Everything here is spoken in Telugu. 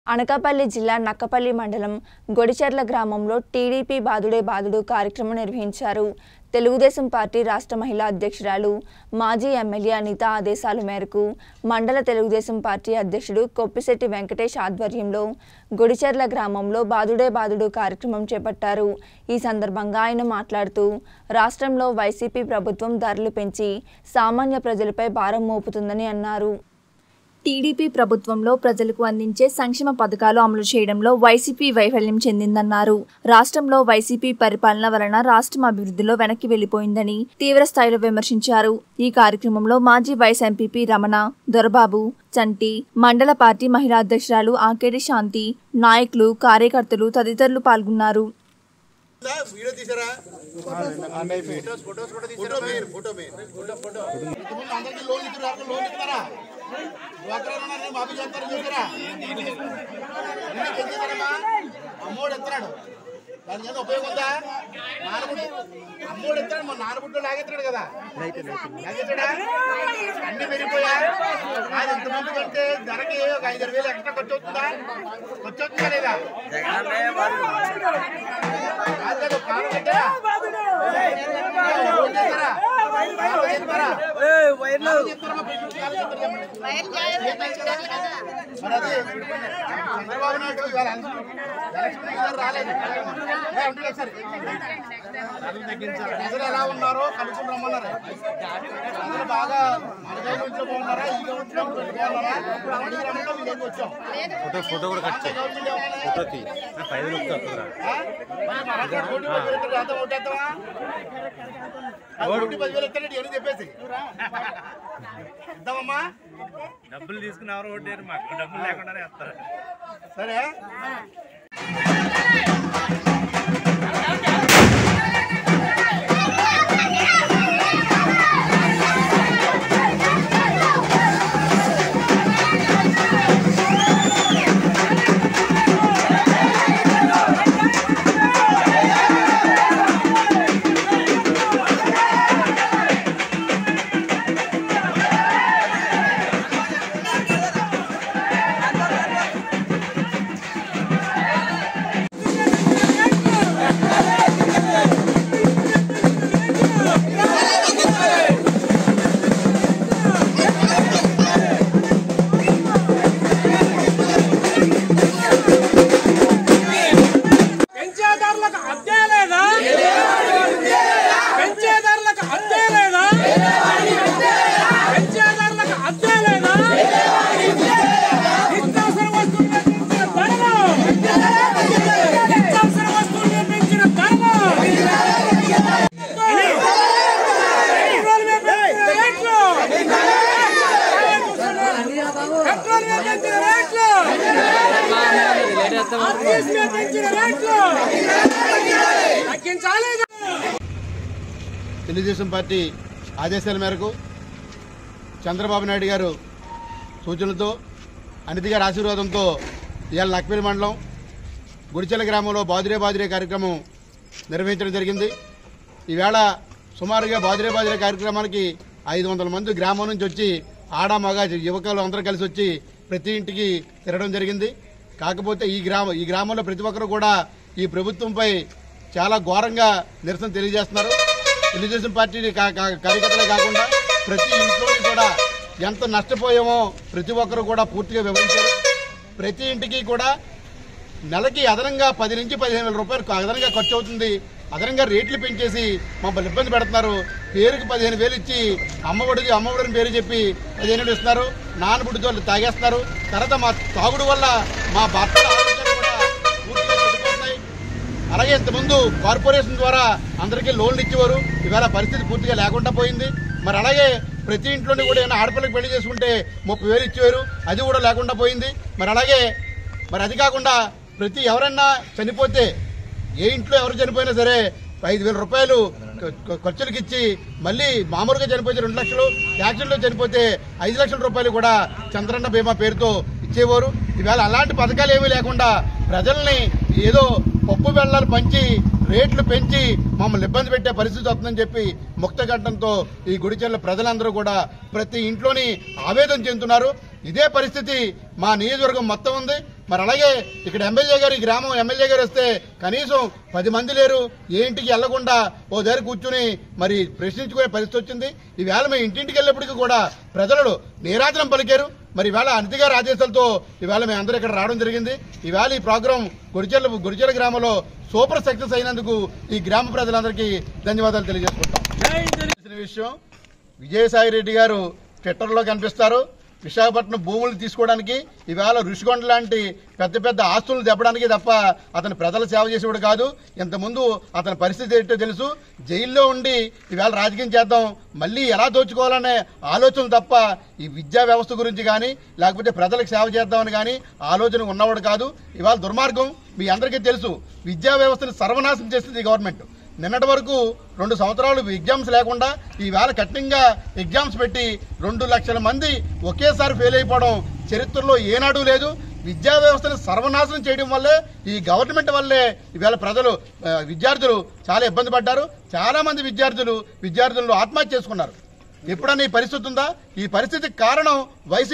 అనకాపల్లి జిల్లా నక్కపల్లి మండలం గొడిచెర్ల గ్రామంలో టీడీపీ బాదుడే బాదుడు కార్యక్రమం నిర్వహించారు తెలుగుదేశం పార్టీ రాష్ట్ర మహిళా అధ్యక్షురాలు మాజీ ఎమ్మెల్యే అనిత ఆదేశాల మేరకు మండల తెలుగుదేశం పార్టీ అధ్యక్షుడు కొప్పిశెట్టి వెంకటేష్ ఆధ్వర్యంలో గుడిచెర్ల గ్రామంలో బాదుడే బాదుడు కార్యక్రమం చేపట్టారు ఈ సందర్భంగా ఆయన మాట్లాడుతూ రాష్ట్రంలో వైసీపీ ప్రభుత్వం ధరలు పెంచి సామాన్య ప్రజలపై భారం మోపుతుందని అన్నారు టీడీపీ ప్రభుత్వంలో ప్రజలకు అందించే సంక్షేమ పథకాలు అమలు చేయడంలో వైసీపీ వైఫల్యం చెందిందన్నారు రాష్ట్రంలో వైసీపీ పరిపాలన వలన రాష్ట్రం అభివృద్ధిలో వెనక్కి వెళ్లిపోయిందని తీవ్ర స్థాయిలో విమర్శించారు ఈ కార్యక్రమంలో మాజీ వైస్ ఎంపీపీ రమణ దొరబాబు చంటి మండల పార్టీ మహిళా అధ్యక్షురాలు ఆకేటి శాంతి నాయకులు కార్యకర్తలు తదితరులు పాల్గొన్నారు వీడియో తీసారా ఫోటోస్ ఫోటోస్ కూడా తీసారా main photo main photo photo ఇంతకుముందు అందరికీ లోన్ ఇచ్చారు ఎవరికి లోన్ ఇస్తారా డ్వాక్రా రుణాన్ని మాఫీ చేస్తారు చూసారా ఎందుకు ఎందుకమ్మా అమ్మోడు ఎత్తున్నాడు దాని మీద ఉపయోగం ఉందా నానబుడ్డు అమ్మోడు ఎత్తాడు మా నానబుడ్డు లాగెత్తాడు కదా లాగెత్తాడా అన్ని పెరిగిపోయా అది ఇంతమంది కంటే ధరకి ఒక ఐదారు వేలు ఎక్స్ట్రా ఖర్చు అవుతుందా ఖర్చు అవుతుందా లేదా కాదు కాదు పెట్టారా ఫోన్ చేస్తారా కాదు చెప్తారా కాదు చెప్తారమ్మా పెట్టుబడి కాదు చెప్తారు మరి అది చంద్రబాబు నాయుడు ఇవాళ ఎలక్షన్ గారు రాలేదు ఏ, ఉంటుంది ఒకసారి. ప్రజలు ఎలా ఉన్నారో కనుక్కొని రమ్మన్నారు ప్రజలు బాగా మన గవర్నమెంట్ బాగున్నారా ఈ గవర్నమెంట్ బాగున్నారా అడిగి రమ్మంటే మీ దగ్గరికి వచ్చాం ఫోటో ఫోటో కూడా కట్ చేయి గవర్నమెంట్ ఏమన్నా ఫోటో తీ నా పైన నొక్కి వస్తుందిరా ఆ? మరి మన అక్కడ కోటి పదివేలు ఇస్తాడు, అంతా ఓటేస్తావా? ఆ కోటి పదివేలు ఇస్తాడు, ఇవన్నీ చెప్పేసి ఇద్దామమ్మా డబ్బులు తీసుకుని ఎవరు ఓటేరు మాకు డబ్బులు లేకుండానే వేస్తారు సరే పెంచేదారులకు అద్దే లేదా పెంచేదారులకు అద్దే లేదా పెంచేదారులకు అద్దే లేదా నిత్యావసర వస్తువులు పెంచిన ధరలు నిత్యావసర వస్తువులు పెంచిన ధరలు పెట్రోల్ మీద పెంచిన రేట్లు పెట్రోల్ మీద పెంచిన రేట్లు ఆర్టీసీ మీద పెంచిన రేట్లు తగ్గించాలి తెలుగుదేశం పార్టీ ఆదేశాల మేరకు చంద్రబాబు నాయుడు గారు సూచనలతో అనితి గారి ఆశీర్వాదంతో ఇవాళ నక్పేలి మండలం గుడిచెల గ్రామంలో బాదురే బాదురే కార్యక్రమం నిర్వహించడం జరిగింది ఈవేళ సుమారుగా బాదురే బాదురే కార్యక్రమానికి ఐదు వందల మంది గ్రామం నుంచి వచ్చి ఆడ మగ యువకులు అందరూ కలిసి వచ్చి ప్రతి ఇంటికి తిరగడం జరిగింది కాకపోతే ఈ గ్రామం ఈ గ్రామంలో ప్రతి ఒక్కరు కూడా ఈ ప్రభుత్వంపై చాలా ఘోరంగా నిరసన తెలియజేస్తున్నారు తెలుగుదేశం పార్టీ కా- కా- కార్యకర్తలే కాకుండా ప్రతి ఇంట్లో కూడా ఎంత నష్టపోయామో ప్రతి ఒక్కరు కూడా పూర్తిగా వివరించారు ప్రతి ఇంటికి కూడా నెలకి అదనంగా పది నుంచి పదిహేను వేల రూపాయలు అదనంగా ఖర్చు అవుతుంది అదనంగా రేట్లు పెంచేసి మమ్మల్ని ఇబ్బంది పెడుతున్నారు పేరుకి పదిహేను వేలు ఇచ్చి అమ్మఒడిది అమ్మఒడిని పేరు చెప్పి పదిహేను వేలు ఇస్తున్నారు నానబుడితో వాళ్ళు తాగేస్తున్నారు తర్వాత మా తాగుడు వల్ల మా భర్తల ఆరోగ్యాలు కూడా పూర్తిగా చెడిపోతున్నాయి అలాగే ఇంతకుముందు కార్పొరేషన్ ద్వారా అందరికీ లోన్లు ఇచ్చేవారు ఇవాళ పరిస్థితి పూర్తిగా లేకుండా పోయింది మరి అలాగే ప్రతి ఇంట్లోని కూడా ఏమైనా ఆడపిల్లకి పెళ్లి చేసుకుంటే ముప్పై వేలు ఇచ్చేవారు అది కూడా లేకుండా పోయింది మరి అలాగే మరి అది కాకుండా ప్రతి ఎవరన్నా చనిపోతే ఏ ఇంట్లో ఎవరు చనిపోయినా సరే ఐదు వేల రూపాయలు ఖ- ఖ- ఖర్చులకు ఇచ్చి మళ్ళీ మామూలుగా చనిపోతే రెండు లక్షలు యాక్సిడెంట్లో చనిపోతే ఐదు లక్షల రూపాయలు కూడా చంద్రన్న బీమా పేరుతో ఇచ్చేవారు ఈవేళ అలాంటి పథకాలు ఏమీ లేకుండా ప్రజల్ని ఏదో పప్పు బెల్లాలు పంచి రేట్లు పెంచి మమ్మల్ని ఇబ్బంది పెట్టే పరిస్థితి వస్తుందని చెప్పి ముక్తకంఠంతో ఈ గుడిచెల్ల ప్రజలందరూ కూడా ప్రతి ఇంట్లోని ఆవేదన చెందుతున్నారు ఇదే పరిస్థితి మా నియోజకవర్గం మొత్తం ఉంది మరి అలాగే ఇక్కడ ఎమ్మెల్యే గారు ఈ గ్రామం ఎమ్మెల్యే గారు వస్తే కనీసం పది మంది లేరు ఏ ఇంటికి వెళ్లకుండా ఓ దగ్గర కూర్చుని మరి ప్రశ్నించుకునే పరిస్థితి వచ్చింది ఈవేళ మేము ఇంటింటికి వెళ్ళినప్పటికీ కూడా ప్రజలు నీరాజనం పలికారు మరి ఈవేళ అనితి గారి ఆదేశాలతో ఈవేళ మేము అందరూ ఇక్కడ రావడం జరిగింది ఈవేళ ఈ ప్రోగ్రాం గురిచెల్ల గురిచెల్ల గ్రామంలో సూపర్ సక్సెస్ అయినందుకు ఈ గ్రామ ప్రజలందరికీ ధన్యవాదాలు తెలియజేసుకుంటాం తెలిసిన విషయం విజయసాయి రెడ్డి గారు ట్విట్టర్లో కనిపిస్తారు విశాఖపట్నం భూములు తీసుకోవడానికి ఈవేళ ఋషికొండ లాంటి పెద్ద పెద్ద ఆస్తులను తెప్పడానికి తప్ప అతను ప్రజల సేవ చేసేవాడు కాదు ఇంతకుముందు అతని పరిస్థితి ఏంటో తెలుసు జైల్లో ఉండి ఈవేళ రాజకీయం చేద్దాం మళ్ళీ ఎలా దోచుకోవాలనే ఆలోచన తప్ప ఈ విద్యా వ్యవస్థ గురించి కానీ లేకపోతే ప్రజలకు సేవ చేద్దామని కానీ ఆలోచన ఉన్నవాడు కాదు ఇవాళ దుర్మార్గం మీ అందరికీ తెలుసు విద్యా వ్యవస్థను సర్వనాశనం చేస్తుంది ఈ గవర్నమెంట్ నిన్నటి వరకు రెండు సంవత్సరాలు ఎగ్జామ్స్ లేకుండా ఈవేళ కఠినంగా ఎగ్జామ్స్ పెట్టి రెండు లక్షల మంది ఒకేసారి ఫెయిల్ అయిపోవడం చరిత్రలో ఏనాడు లేదు విద్యా వ్యవస్థను సర్వనాశనం చేయడం వల్లే ఈ గవర్నమెంట్ వల్లే ఈవేళ ప్రజలు ఆ, విద్యార్థులు చాలా ఇబ్బంది పడ్డారు చాలా మంది విద్యార్థులు విద్యార్థులు ఆత్మహత్య చేసుకున్నారు ఎప్పుడన్నా ఈ పరిస్థితి ఉందా ఈ పరిస్థితికి కారణం వైసీపీ